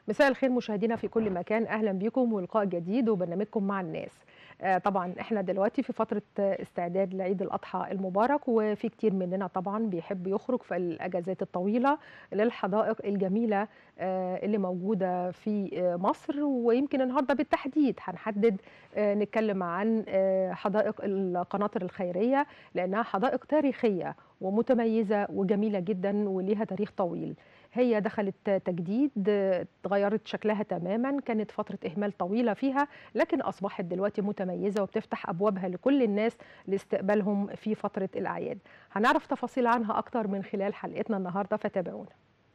مساء الخير مشاهدينا في كل مكان اهلا بكم ولقاء جديد وبرنامجكم مع الناس آه، طبعا احنا دلوقتي في فتره آه، استعداد لعيد الاضحى المبارك وفي كتير مننا طبعا بيحب يخرج في الاجازات الطويله للحدائق الجميله آه، اللي موجوده في آه، مصر ويمكن النهارده بالتحديد هنحدد آه، نتكلم عن آه، حدائق القناطر الخيريه لانها حدائق تاريخيه ومتميزه وجميله جدا وليها تاريخ طويل هي دخلت تجديد آه، اتغيرت شكلها تماما كانت فتره اهمال طويله فيها لكن اصبحت دلوقتي متميزه وبتفتح ابوابها لكل الناس لاستقبالهم في فتره الاعياد هنعرف تفاصيل عنها اكتر من خلال حلقتنا النهارده فتابعونا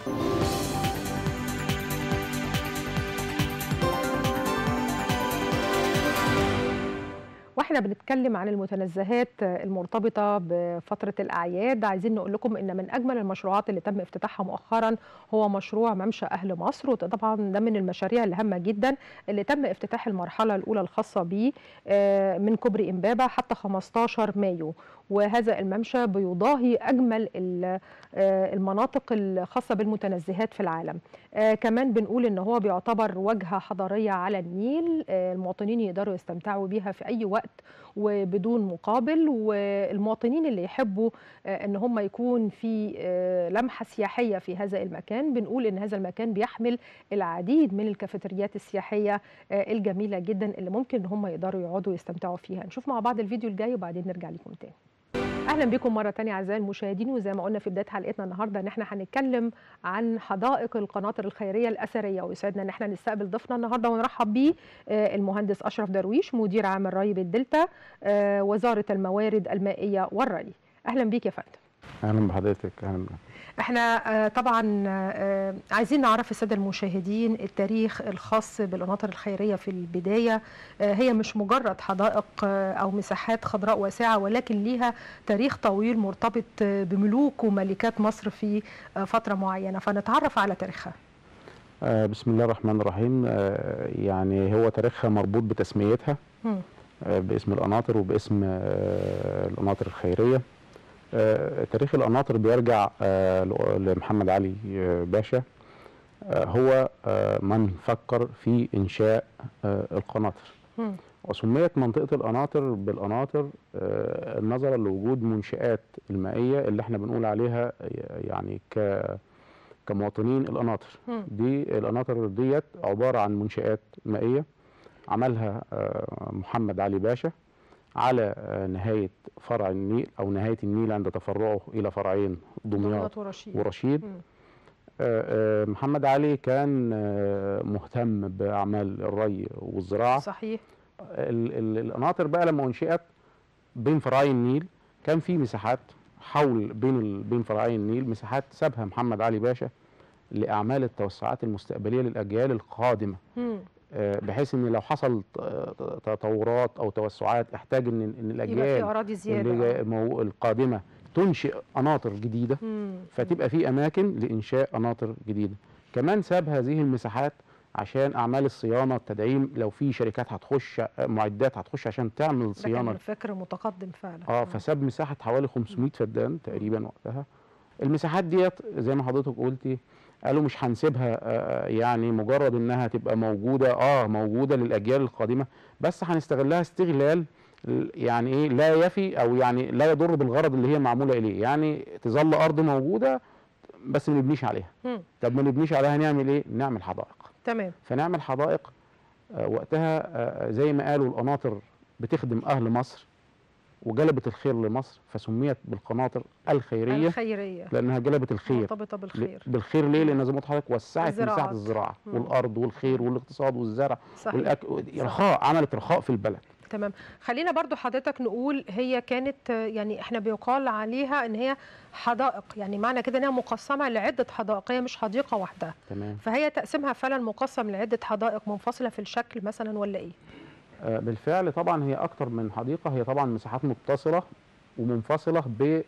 واحنا بنتكلم عن المتنزهات المرتبطه بفتره الاعياد عايزين نقول لكم ان من اجمل المشروعات اللي تم افتتاحها مؤخرا هو مشروع ممشى اهل مصر وطبعا ده من المشاريع الهامه جدا اللي تم افتتاح المرحله الاولى الخاصه به آه، من كوبري امبابه حتى 15 مايو وهذا الممشى بيضاهي اجمل ال- آه، المناطق الخاصه بالمتنزهات في العالم آه، كمان بنقول ان هو بيعتبر واجهه حضاريه على النيل آه، المواطنين يقدروا يستمتعوا بيها في اي وقت وبدون مقابل والمواطنين اللي يحبوا آه، ان هم يكون في آه، لمحه سياحيه في هذا المكان بنقول ان هذا المكان بيحمل العديد من الكافيتريات السياحيه آه، الجميله جدا اللي ممكن ان هم يقدروا يقعدوا يستمتعوا فيها نشوف مع بعض الفيديو الجاي وبعدين نرجع لكم تاني اهلا بكم مره تانية اعزائي المشاهدين وزي ما قلنا في بدايه حلقتنا النهارده ان احنا هنتكلم عن حدائق القناطر الخيريه الاثريه ويسعدنا ان احنا نستقبل ضيفنا النهارده ونرحب بيه آه، المهندس اشرف درويش مدير عام الري بالدلتا آه، وزاره الموارد المائيه والري اهلا بيك يا فندم اهلا بحضرتك اهلا بك. احنا آه، طبعا آه، عايزين نعرف الساده المشاهدين التاريخ الخاص بالقناطر الخيريه في البدايه آه، هي مش مجرد حدائق آه، او مساحات خضراء واسعه ولكن ليها تاريخ طويل مرتبط آه، بملوك وملكات مصر في آه، فتره معينه فنتعرف على تاريخها آه بسم الله الرحمن الرحيم آه يعني هو تاريخها مربوط بتسميتها مم. آه باسم القناطر وباسم آه القناطر الخيريه آه تاريخ القناطر بيرجع آه ل- لمحمد علي آه باشا آه هو آه من فكر في انشاء آه القناطر مم. وسميت منطقه القناطر بالقناطر آه نظرا لوجود منشآت المائيه اللي احنا بنقول عليها يعني ك كمواطنين القناطر مم. دي القناطر ديت عباره عن منشآت مائيه عملها آه، محمد علي باشا على آه، نهايه فرع النيل او نهايه النيل عند تفرعه الى فرعين دمياط دمياط ورشيد ورشيد مم. آه، آه، محمد علي كان آه، مهتم باعمال الري والزراعه صحيح ال- ال- القناطر بقى لما انشئت بين فرعي النيل كان في مساحات حول بين ال- بين فرعي النيل مساحات سابها محمد علي باشا لاعمال التوسعات المستقبليه للاجيال القادمه مم. آه، بحيث ان لو حصل ت- ت- تطورات او توسعات احتاج ان ان يبقى في الاجيال اراضي زياده اللي آه. جاي- مو- القادمه تنشئ قناطر جديده مم. فتبقى في اماكن لانشاء قناطر جديده كمان ساب هذه المساحات عشان اعمال الصيانه التدعيم لو في شركات هتخش معدات هتخش عشان تعمل ده كان صيانه فكر متقدم فعلا اه مم. فساب مساحه حوالي 500 فدان تقريبا وقتها المساحات ديت زي ما حضرتك قلتي قالوا مش هنسيبها آه، يعني مجرد انها تبقى موجوده اه موجوده للاجيال القادمه بس هنستغلها استغلال ال- يعني ايه لا يفي او يعني لا يضر بالغرض اللي هي معموله اليه يعني تظل ارض موجوده بس ما نبنيش عليها مم. طب ما نبنيش عليها نعمل ايه نعمل حدائق تمام فنعمل حدائق آه، وقتها آه، زي ما قالوا القناطر بتخدم اهل مصر وجلبت الخير لمصر فسميت بالقناطر الخيريه الخيريه لانها جلبت الخير مرتبطه بالخير ل- بالخير ليه؟ لان زي ما قلت لحضرتك وسعت الزراعات. مساحه الزراعه مم. والارض والخير والاقتصاد والزرع صحيح والأك... رخاء عملت رخاء في البلد تمام خلينا برضو حضرتك نقول هي كانت آه، يعني احنا بيقال عليها ان هي حدائق يعني معنى كده انها مقسمه لعده حدائق هي مش حديقه واحده تمام فهي تقسيمها فعلا مقسم لعده حدائق منفصله في الشكل مثلا ولا ايه آه بالفعل طبعا هي اكتر من حديقه هي طبعا مساحات متصله ومنفصله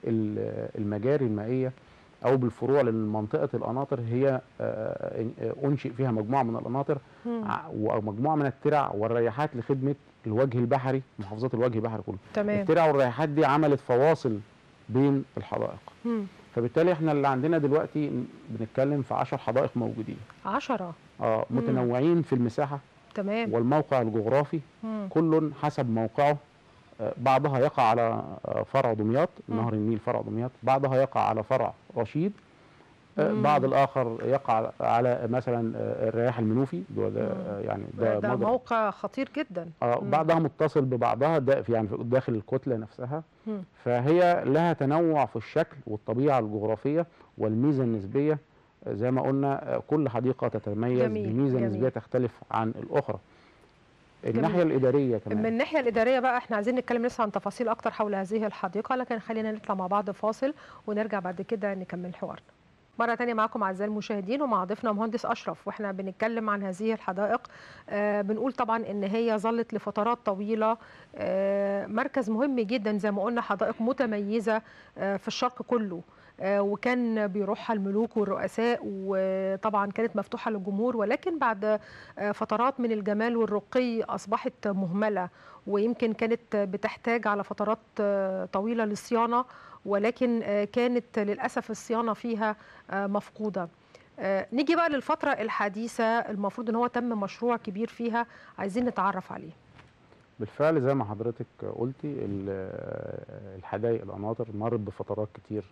بالمجاري المائيه او بالفروع لمنطقه القناطر هي آه، آه، انشئ فيها مجموعه من القناطر مم. ع- ومجموعه من الترع والريحات لخدمه الوجه البحري محافظات الوجه البحري كله تمام الترع والريحات دي عملت فواصل بين الحدائق مم. فبالتالي احنا اللي عندنا دلوقتي ن- بنتكلم في 10 حدائق موجودين عشرة اه مم. متنوعين في المساحه تمام والموقع الجغرافي مم. كل حسب موقعه آه، بعضها يقع على آه، فرع دمياط مم. نهر النيل فرع دمياط بعضها يقع على فرع رشيد آه، مم. بعض الاخر يقع على مثلا آه، الرياح المنوفي ده ده، مم. آه، يعني ده, ده, مجرى- موقع خطير جدا آه، مم. بعضها متصل ببعضها دا في يعني في داخل الكتله نفسها مم. فهي لها تنوع في الشكل والطبيعه الجغرافيه والميزه النسبيه آه، زي ما قلنا آه، كل حديقه تتميز جميل، بميزه جميل. نسبيه تختلف عن الاخرى الناحيه الاداريه كمان من الناحية الإدارية بقى احنا عايزين نتكلم لسه عن تفاصيل أكتر حول هذه الحديقة لكن خلينا نطلع مع بعض فاصل ونرجع بعد كده نكمل حوارنا مرة تانية معاكم أعزائي المشاهدين ومع ضيفنا مهندس أشرف وإحنا بنتكلم عن هذه الحدائق آه بنقول طبعا إن هي ظلت لفترات طويلة آه مركز مهم جدا زي ما قلنا حدائق متميزة آه في الشرق كله آه وكان بيروحها الملوك والرؤساء وطبعا كانت مفتوحة للجمهور ولكن بعد آه فترات من الجمال والرقي أصبحت مهملة ويمكن كانت بتحتاج على فترات آه طويلة للصيانة ولكن آه كانت للأسف الصيانة فيها آه مفقودة آه نيجي بقى للفترة الحديثة المفروض ان هو تم مشروع كبير فيها عايزين نتعرف عليه بالفعل زي ما حضرتك قلتي ال- الحدائق القناطر مرت بفترات كتير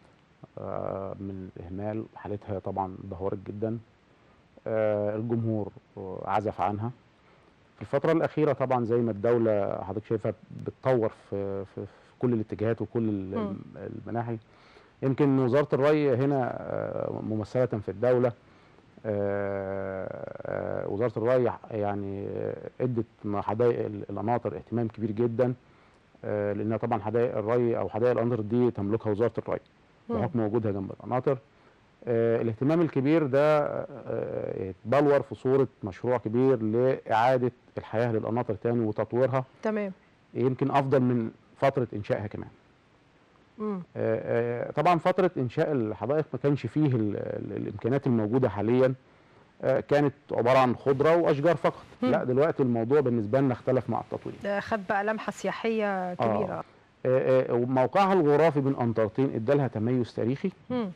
آه، من الإهمال حالتها طبعا دهورت جدا آه، الجمهور عزف عنها في الفترة الأخيرة طبعا زي ما الدولة حضرتك شايفة بتطور في, في, في كل الاتجاهات وكل ال- مم. المناحي يمكن وزارة الري هنا آه، ممثلة في الدولة آه، آه، وزارة الري يعني آه، ادت مع حدائق ال- القناطر اهتمام كبير جدا آه، لانها طبعا حدائق الري او حدائق القناطر دي تملكها وزارة الري مم. بحكم وجودها جنب القناطر آه، الاهتمام الكبير ده آه، اتبلور في صورة مشروع كبير لإعادة الحياة للقناطر تاني وتطويرها تمام يمكن أفضل من فترة إنشائها كمان مم. آه، آه، طبعا فترة إنشاء الحدائق ما كانش فيه ال- ال- الإمكانيات الموجودة حاليا آه، كانت عبارة عن خضرة وأشجار فقط مم. لا دلوقتي الموضوع بالنسبة لنا اختلف مع التطوير ده خد بقى لمحة سياحية كبيرة آه، آه، وموقعها الجغرافي بين أنطرتين ادالها تميز تاريخي مم.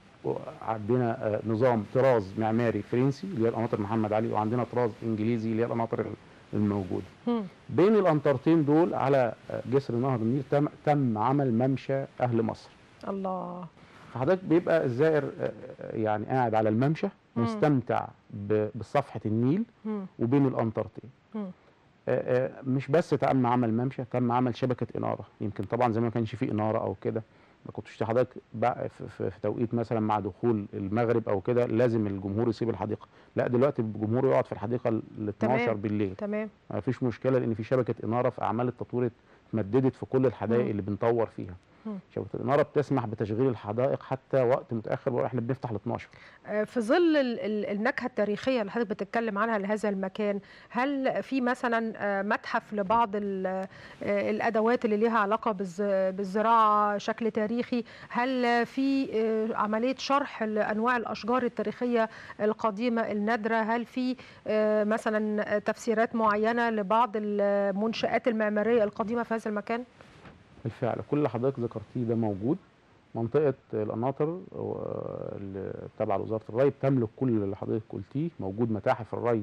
وعندنا آه، نظام طراز معماري فرنسي اللي هي القناطر محمد علي وعندنا طراز انجليزي اللي هي القناطر الموجوده مم. بين القنطرتين دول على آه، جسر نهر النيل تم, تم عمل ممشى اهل مصر الله فحضرتك بيبقى الزائر آه، آه، يعني قاعد على الممشى مم. مستمتع ب- بصفحه النيل مم. وبين القنطرتين مم. آه، آه، مش بس تم عمل ممشى تم عمل شبكه اناره يمكن طبعا زي ما كانش فيه اناره او كده ما كنتش حضرتك بقى في, في, في توقيت مثلا مع دخول المغرب او كده لازم الجمهور يسيب الحديقه لا دلوقتي الجمهور يقعد في الحديقه ل 12 تمام. بالليل تمام ما فيش مشكله لان في شبكه اناره في اعمال التطوير اتمددت في كل الحدائق مم. اللي بنطور فيها مم. شبكه الاناره بتسمح بتشغيل الحدائق حتى وقت متاخر واحنا بنفتح ل 12 آه، في ظل ال- ال- النكهة التاريخية اللي حضرتك بتتكلم عنها لهذا المكان هل في مثلا آه، متحف لبعض ال- آه، الأدوات اللي ليها علاقة بالز- بالزراعة شكل تاريخي هل في آه، عملية شرح لأنواع الأشجار التاريخية القديمة النادرة هل في آه، مثلا تفسيرات معينة لبعض المنشآت المعمارية القديمة في هذا المكان؟ بالفعل كل اللي حضرتك ذكرتيه ده موجود منطقة القناطر آه، اللي تابعة لوزارة الري بتملك كل اللي حضرتك قلتيه موجود متاحف الري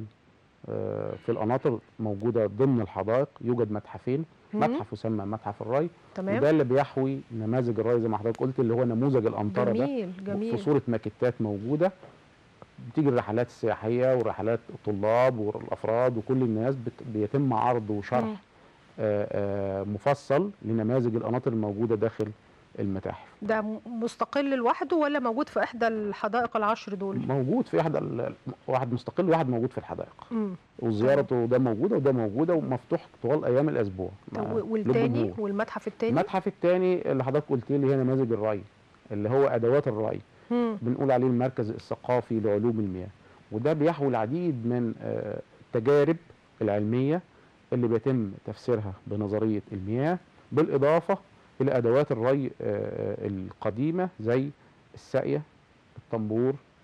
آه، في القناطر موجودة ضمن الحدائق يوجد متحفين مم. متحف يسمى متحف الري تمام وده اللي بيحوي نماذج الري زي ما حضرتك قلت اللي هو نموذج الأمطرة ده جميل في جميل صورة ماكيتات موجودة بتيجي الرحلات السياحية ورحلات الطلاب والأفراد وكل الناس بت- بيتم عرض وشرح مم. آه، آه، مفصل لنماذج القناطر الموجودة داخل المتاحف ده م- مستقل لوحده ولا موجود في إحدى الحدائق العشر دول؟ موجود في احد ال- واحد مستقل وواحد موجود في الحدائق مم. وزيارته ده موجوده وده موجوده ومفتوح طوال ايام الاسبوع طب مع- و- والتاني للجمهور. والمتحف التاني المتحف الثاني اللي حضرتك قلت لي هي نماذج الري اللي هو ادوات الري مم. بنقول عليه المركز الثقافي لعلوم المياه وده بيحوي العديد من آه، التجارب العلميه اللي بيتم تفسيرها بنظريه المياه بالاضافه الى ادوات الري آه، القديمه زي الساقيه الطنبور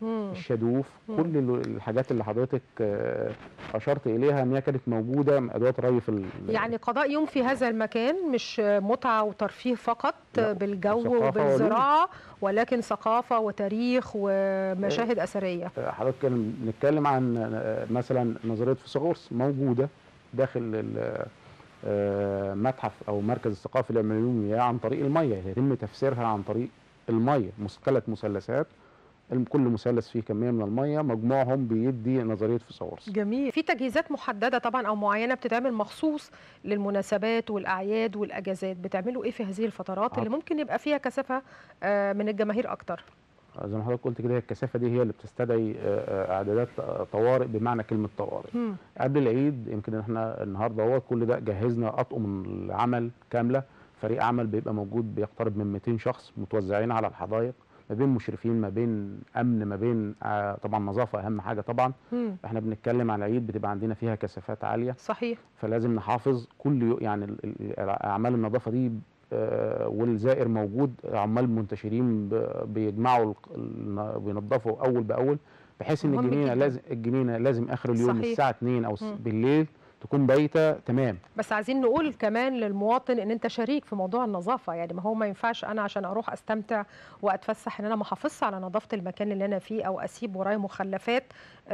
مم. الشادوف مم. كل ال- الحاجات اللي حضرتك آه، اشرت اليها ان هي كانت موجوده من ادوات ري في ال- يعني قضاء يوم في هذا المكان مش متعة وترفيه فقط لا، بالجو ثقافة وبالزراعة ولكن ثقافة وتاريخ ومشاهد أثرية حضرتك كان بنتكلم عن آه، مثلا نظريه فيثاغورس موجوده داخل ال- آه، متحف او مركز الثقافي العلمي المياه عن طريق الميه يتم تفسيرها عن طريق الميه ثلاث مثلثات الم- كل مثلث فيه كميه من الميه مجموعهم بيدي نظريه فيثاغورس جميل في تجهيزات محددة طبعا أو معينة بتتعمل مخصوص للمناسبات والأعياد والأجازات بتعملوا إيه في هذه الفترات اللي عط- ممكن يبقى فيها كثافة آه، من الجماهير أكتر زي ما حضرتك قلت كده هي الكثافه دي هي اللي بتستدعي آه، آه، اعدادات آه، طوارئ بمعنى كلمه طوارئ مم. قبل العيد يمكن احنا النهارده هو كل ده جهزنا اطقم العمل كامله فريق عمل بيبقى موجود بيقترب من 200 شخص متوزعين على الحدائق ما بين مشرفين ما بين امن ما بين آه، طبعا نظافه اهم حاجه طبعا مم. احنا بنتكلم على العيد بتبقى عندنا فيها كثافات عاليه صحيح فلازم نحافظ كل يو يعني ال- ال- اعمال النظافه دي آه، والزائر موجود عمال منتشرين ب- بيجمعوا الق- الن- بينظفوا اول باول بحيث ان مهم الجنينه جداً. لازم الجنينه لازم اخر اليوم صحيح. الساعه 2 او س- مم. بالليل تكون بايته تمام بس عايزين نقول كمان للمواطن ان انت شريك في موضوع النظافه يعني ما هو ما ينفعش انا عشان اروح استمتع واتفسح ان انا ما احافظش على نظافه المكان اللي انا فيه او اسيب ورايا مخلفات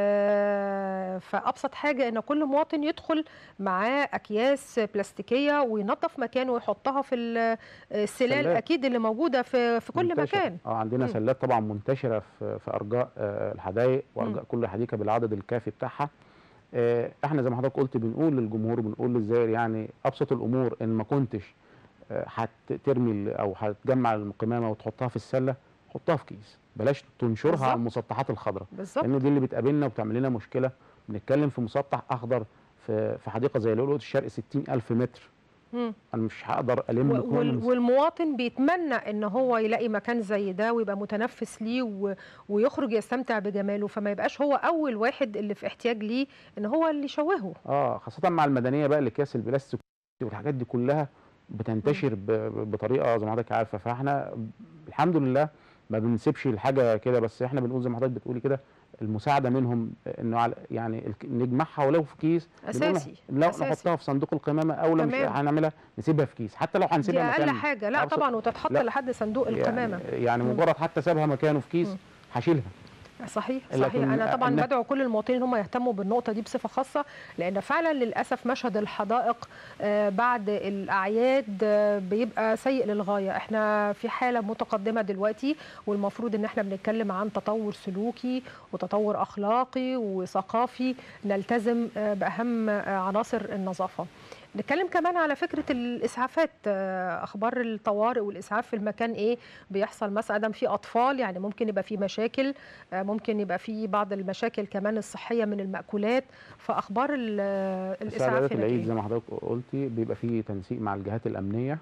آه، فابسط حاجه ان كل مواطن يدخل معاه اكياس بلاستيكيه وينظف مكانه ويحطها في ال- السلال سلات. اكيد اللي موجوده في في كل منتشرة. مكان اه عندنا مم. سلات طبعا منتشره في في ارجاء آه، الحدائق وارجاء كل حديقه بالعدد الكافي بتاعها آه، احنا زي ما حضرتك قلت بنقول للجمهور بنقول للزائر يعني ابسط الامور ان ما كنتش آه، هترمي ال- او هتجمع القمامه وتحطها في السله حطها في كيس بلاش تنشرها بالظبط. على المسطحات الخضراء بالظبط لان دي اللي بتقابلنا وبتعمل لنا مشكله بنتكلم في مسطح اخضر في في حديقه زي لؤلؤه الشرق 60000 متر مم. انا مش هقدر الم و- كل وال- المس- والمواطن بيتمنى ان هو يلاقي مكان زي ده ويبقى متنفس ليه و- ويخرج يستمتع بجماله فما يبقاش هو اول واحد اللي في احتياج ليه ان هو اللي يشوهه اه خاصة مع المدنية بقى الاكياس البلاستيك والحاجات دي كلها بتنتشر ب- ب- بطريقة زي ما حضرتك عارفة فاحنا الحمد لله ما بنسيبش الحاجة كده بس احنا بنقول زي ما حضرتك بتقولي كده المساعدة منهم انه على يعني الك- نجمعها ولو في كيس بنقول اساسي لو أساسي. نحطها في صندوق القمامة او لو مش تمام. هنعملها نسيبها في كيس حتى لو دي هنسيبها اقل مكان حاجه لا أبسط- طبعا وتتحط لا. لحد صندوق القمامه يعني, يعني مم. مجرد حتى سابها مكانه في كيس مم. هشيلها صحيح لكن صحيح انا طبعا إن- بدعو كل المواطنين ان هم يهتموا بالنقطه دي بصفه خاصه لان فعلا للاسف مشهد الحدائق آه، بعد الاعياد آه، بيبقى سيء للغايه احنا في حاله متقدمه دلوقتي والمفروض ان احنا بنتكلم عن تطور سلوكي وتطور اخلاقي وثقافي نلتزم آه، باهم آه، عناصر النظافه نتكلم كمان على فكره الاسعافات آه، اخبار الطوارئ والاسعاف في المكان ايه بيحصل مثلا ادم في اطفال يعني ممكن يبقى في مشاكل آه، ممكن يبقى في بعض المشاكل كمان الصحيه من المأكولات فاخبار ال- الاسعاف استعدادات هناك العيد إيه؟ زي ما حضرتك قلتي بيبقى فيه تنسيق مع الجهات الامنيه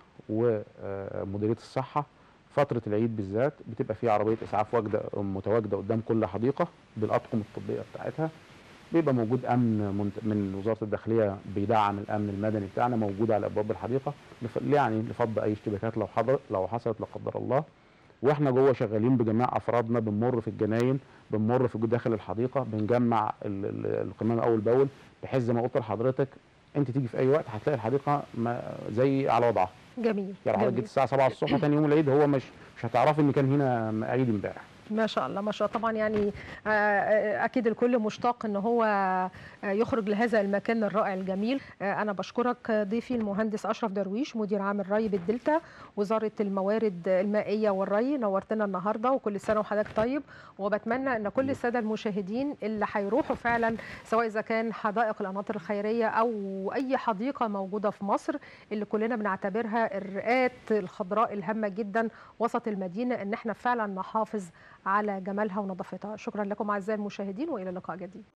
ومديريه الصحه فتره العيد بالذات بتبقى فيه عربيه اسعاف واجده متواجده قدام كل حديقه بالاطقم الطبيه بتاعتها بيبقى موجود امن منت- من وزاره الداخليه بيدعم الامن المدني بتاعنا موجود على ابواب الحديقه لف- يعني لفض اي اشتباكات لو حضر لو حصلت لا قدر الله واحنا جوه شغالين بجميع افرادنا بنمر في الجناين بنمر في داخل الحديقه بنجمع ال- ال- القمامه اول باول بحيث زي ما قلت لحضرتك انت تيجي في اي وقت هتلاقي الحديقه ما زي على وضعها جميل يعني حضرتك جيت جميل الساعه 7 الصبح تاني يوم العيد هو مش مش هتعرفي ان كان هنا عيد امبارح ما شاء الله ما شاء الله طبعا يعني آه، آه، اكيد الكل مشتاق ان هو آه، يخرج لهذا المكان الرائع الجميل آه، انا بشكرك آه، ضيفي المهندس اشرف درويش مدير عام الري بالدلتا وزاره الموارد المائيه والري نورتنا النهارده وكل سنه وحضرتك طيب وبتمنى ان كل الساده المشاهدين اللي هيروحوا فعلا سواء اذا كان حدائق القناطر الخيريه او اي حديقه موجوده في مصر اللي كلنا بنعتبرها الرئات الخضراء الهامه جدا وسط المدينه ان احنا فعلا نحافظ على جمالها ونظافتها شكرا لكم اعزائي المشاهدين والى لقاء جديد